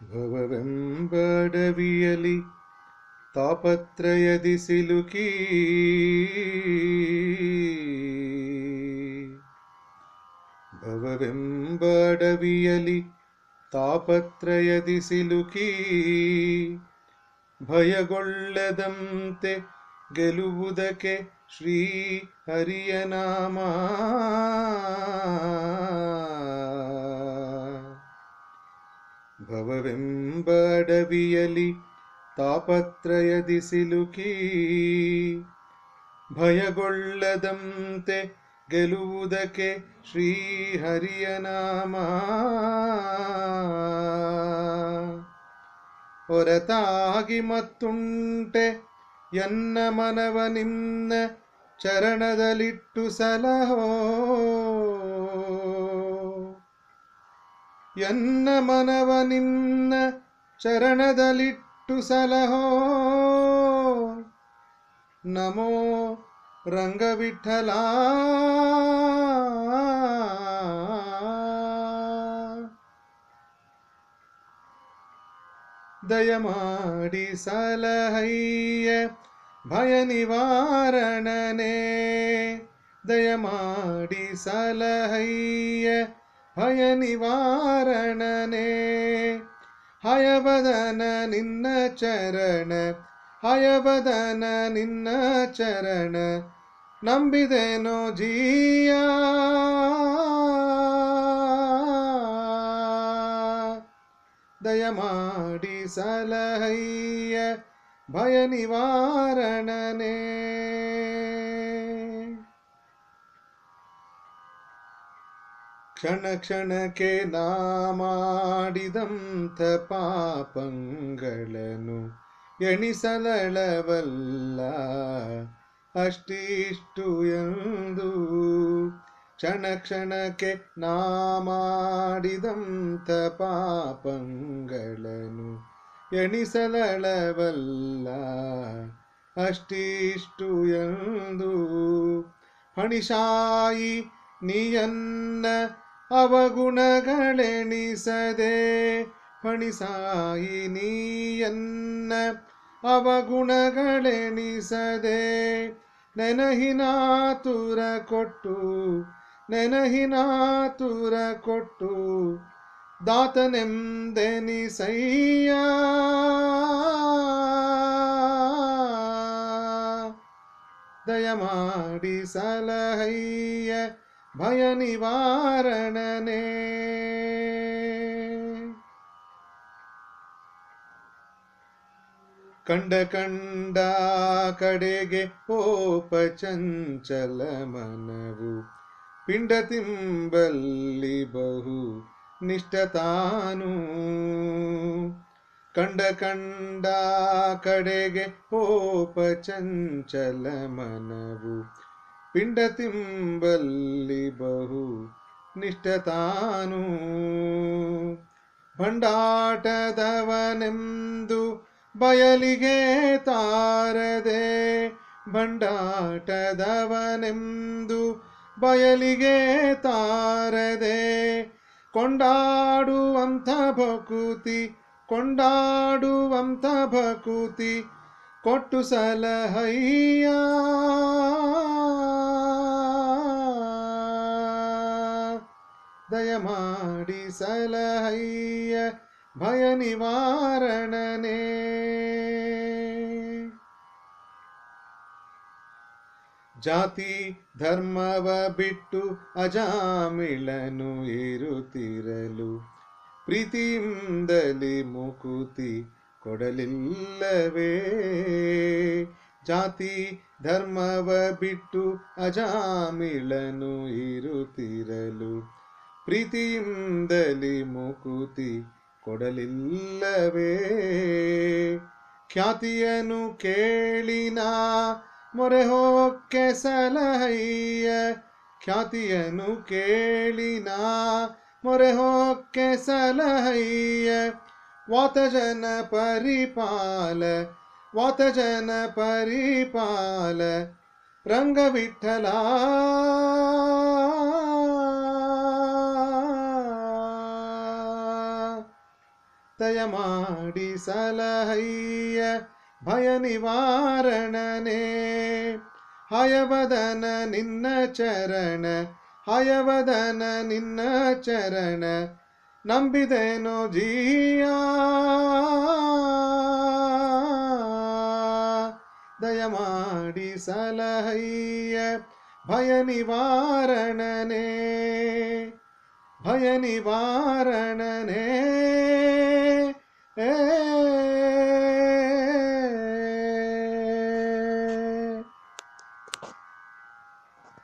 ಭವವೆಂಬಡವಿಯಲಿ ತಾಪತ್ರಯದಿ ಸಿಲುಕಿ ಭವವೆಂಬಡವಿಯಲಿ ತಾಪತ್ರಯದಿ ಸಿಲುಕಿ ಭಯಗೊಳ್ಳದಂತೆ ಗೆಲುವುದಕ್ಕೆ ಶ್ರೀ ಹರಿಯ ನಾಮ ಭವವೆಂಬಡವಿಯಲಿ ತಾಪತ್ರಯದಿ ಸಿಲುಕಿ ಭಯಗೊಳ್ಳದಂತೆ ಗೆಲುವುದಕ್ಕೆ ಶ್ರೀ ಹರಿಯ ನಾಮ ಹೊರತಾಗಿ ಮತ್ತುಂಟೆ ಎನ್ನ ಮನವ ನಿನ್ನ ಚರಣದಲ್ಲಿಟ್ಟು ಸಲಹೋ ಎನ್ನ ಮನವ ನಿನ್ನ ಚರಣದಲ್ಲಿಟ್ಟು ಸಲಹೋ ನಮೋ ರಂಗವಿಠಲ ದಯಮಾಡಿ ಸಲಹಯ್ಯ ಭಯ ನಿವಾರಣನೆ ದಯಮಾಡಿ ಸಲಹಯ್ಯ ಭಯ ನಿವಾರಣನೆ ಹಯವದನ ನಿನ್ನ ಚರಣ ಹಯವದನ ನಿನ್ನ ಚರಣ ನಂಬಿದೆನೋ ಜೀಯ ದಯಮಾಡಿ ಸಲಹಯ್ಯ ಭಯ ನಿವಾರಣನೆ ಕ್ಷಣ ಕ್ಷಣಕ್ಕೆ ನಾ ಮಾಡಿದಂಥ ಪಾಪಂಗಳನ್ನು ಎಣಿಸಲಳವಲ್ಲ ಅಷ್ಟಿಷ್ಟು ಎಂದು ಕ್ಷಣ ಕ್ಷಣಕ್ಕೆ ನಾ ಮಾಡಿದಂಥ ಪಾಪಂಗಳನ್ನು ಎಣಿಸಲಳವಲ್ಲ ಅಷ್ಟಿಷ್ಟು ಎಂದು ಹಣಿಶಾಯಿ ನೀಯನ್ನ ಅವಗುಣಗಳೆಣಿಸದೆ ಫಣಿಸಾಯಿ ನೀಯನ್ನ ಅವಗುಣಗಳೆಣಿಸದೆ ನೆನಹಿನಾತುರ ಕೊಟ್ಟು ನೆನಹಿನಾತುರ ಕೊಟ್ಟು ದಾತನೆಂದೆನಿಸಯ್ಯ ದಯಮಾಡಿ ಸಲಹಯ್ಯ ಭಯ ನಿವಾರಣನೆ ಕಂಡ ಕಂಡ ಕಡೆಗೆ ಪೋಪ ಚಂಚಲ ಮನವು ಪಿಂಡ ತಿಂಬಲ್ಲಿ ಬಹು ನಿಷ್ಠತಾನು ಕಂಡ ಕಂಡ ಕಡೆಗೆ ಪೋಪ ಚಂಚಲ ಮನವು ಪಿಂಡ ತಿಂಬಲ್ಲಿ ಬಹು ನಿಷ್ಠತಾನು ಭಂಡಾಟದವನೆಂದು ಬಯಲಿಗೆ ತಾರದೆ ಭಂಡಾಟದವನೆಂದು ಬಯಲಿಗೆ ತಾರದೆ ಕೊಂಡಾಡುವಂಥ ಭಕುತಿ ಕೊಂಡಾಡುವಂಥ ಭಕುತಿ ಕೊಟ್ಟು ಸಲಹಯ್ಯ ದಯಮಾಡಿ ಸಲಹಯ್ಯ ಭಯ ನಿವಾರಣನೆ ಜಾತಿ ಧರ್ಮವ ಬಿಟ್ಟು ಅಜಾಮಿಳನು ಇರುತ್ತಿರಲು ಪ್ರೀತಿಯಿಂದಲಿ ಮುಕುತಿ ಕೊಡಲಿಲ್ಲವೇ ಜಾತಿ ಧರ್ಮವ ಬಿಟ್ಟು ಅಜಾಮಿಳನು ಇರುತ್ತಿರಲು ಪ್ರೀತಿಯಿಂದಲಿ ಮುಕುತಿ ಕೊಡಲಿಲ್ಲವೇ ಖ್ಯಾತಿಯನು ಕೇಳಿನ ಮೊರೆ ಹೋಕ್ಕೆ ಸಲಹಯ್ಯ ಖ್ಯಾತಿಯನು ಕೇಳಿನ ಮೊರೆ ಹೋಕ್ಕೆ ಸಲಹಯ್ಯ ವಾತಜನ ಪರಿಪಾಲ ವಾತಜನ ಪರಿಪಾಲ ರಂಗವಿಠಲ ದಯಮಾಡಿ ಸಲಹಯ್ಯ ಭಯ ನಿವಾರಣನೆ ಹಯವದನ ನಿನ್ನ ಚರಣ ಹಯವದನ ನಿನ್ನ ಚರಣ ನಂಬಿದೆನೋ ಜೀಯ ದಯಮಾಡಿ ಸಲಹಯ್ಯ ಭಯ ನಿವಾರಣನೆ ಭಯ ನಿವಾರಣನೆ ಏ